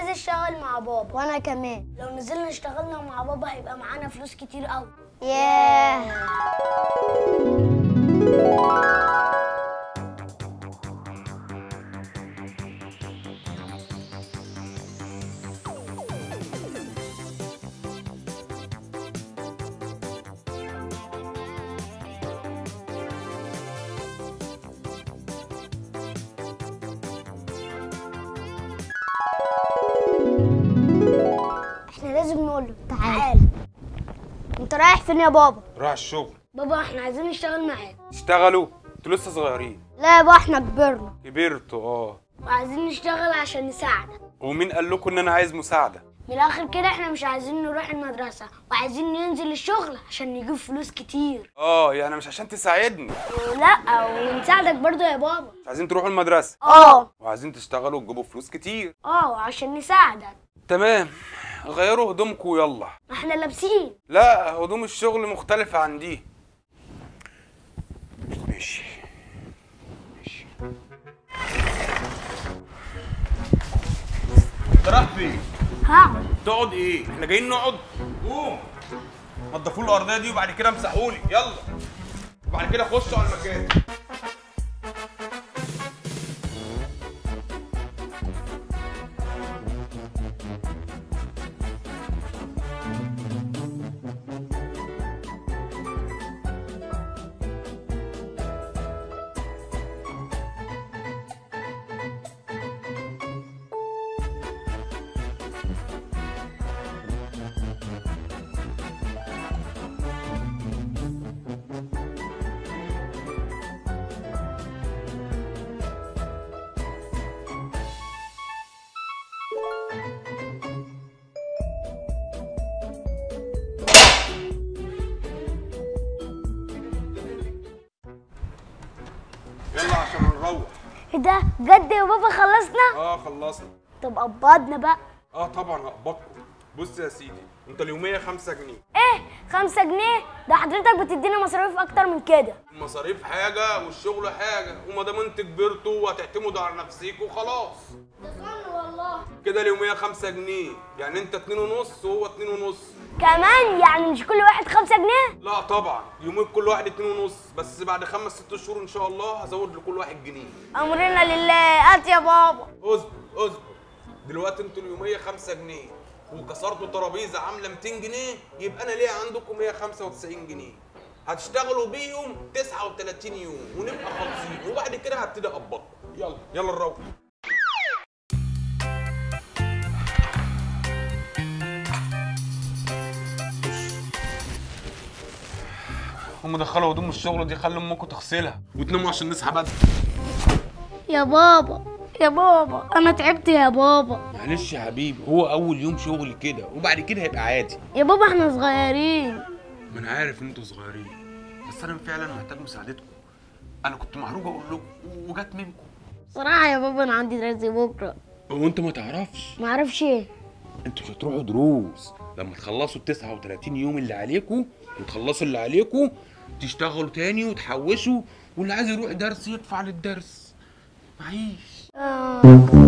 اشتغل مع بابا وانا كمان لو نزلنا اشتغلنا مع بابا هيبقى معانا فلوس كتير قوي ياه احنا لازم نقول له تعال تعال انت رايح فين يا بابا راح الشغل بابا احنا عايزين نشتغل معاك اشتغلوا انتوا لسه صغيرين لا يا بابا احنا كبرنا كبرتوا اه وعايزين نشتغل عشان نساعدك ومين قال لكم ان انا عايز مساعده من الاخر كده احنا مش عايزين نروح المدرسة وعايزين ننزل الشغل عشان نجيب فلوس كتير اه يعني مش عشان تساعدني لا ونساعدك برضو يا بابا مش عايزين تروحوا المدرسه اه وعايزين تشتغلوا وتجيبوا فلوس كتير اه وعشان نساعدك تمام غيروا هدومكم يلا ما احنا لابسين لا هدوم الشغل مختلفة عن دي ماشي ماشي انت رايح فين؟ هقعد تقعد ايه؟ احنا جايين نقعد؟ قوم نضفوا له الارضيه دي وبعد كده امسحوا لي يلا وبعد كده خشوا على المكان يلا عشان نروح ايه ده بجد يا بابا خلصنا اه خلصنا طب قبضنا بقى اه طبعا هقبضكم بص يا سيدي انت اليوميه 5 جنيه ايه خمسة جنيه ده حضرتك بتدينا مصاريف اكتر من كده المصاريف حاجه والشغل حاجه وما دام انتوا كبرتوا وهتعتمدوا على نفسيكوا خلاص دخلنا والله كده اليوميه 5 جنيه يعني انت 2 ونص وهو 2 ونص كمان يعني مش كل واحد خمسة جنيه لا طبعا يومين كل واحد 2 ونص بس بعد خمس ست شهور ان شاء الله هزود لكل واحد جنيه امرنا لله هات يا بابا اصبر اصبر دلوقتي انتوا اليوميه 5 جنيه وكسرتوا ترابيزه عامله 200 جنيه يبقى انا ليه عندكم 195 جنيه هتشتغلوا بيهم 39 يوم ونبقى خالصين وبعد كده هبتدي اقبضكم يلا يلا نروح هم دخلوا هدوم الشغل دي خلوا امكم تغسلها وتناموا عشان نصحى بدري يا بابا يا بابا انا تعبت يا بابا معلش يا حبيبي هو اول يوم شغل كده وبعد كده هيبقى عادي يا بابا احنا صغيرين ما انا عارف ان انتوا صغيرين بس انا فعلا محتاج مساعدتكم انا كنت محروق اقول لكم وجت منكم صراحة يا بابا انا عندي درس بكرة هو انت ما تعرفش معرفش ايه انتوا مش هتروحوا دروس لما تخلصوا ال 39 يوم اللي عليكم وتخلصوا اللي عليكم تشتغلوا تاني وتحوشوا واللي عايز يروح درس يدفع للدرس معيش آه.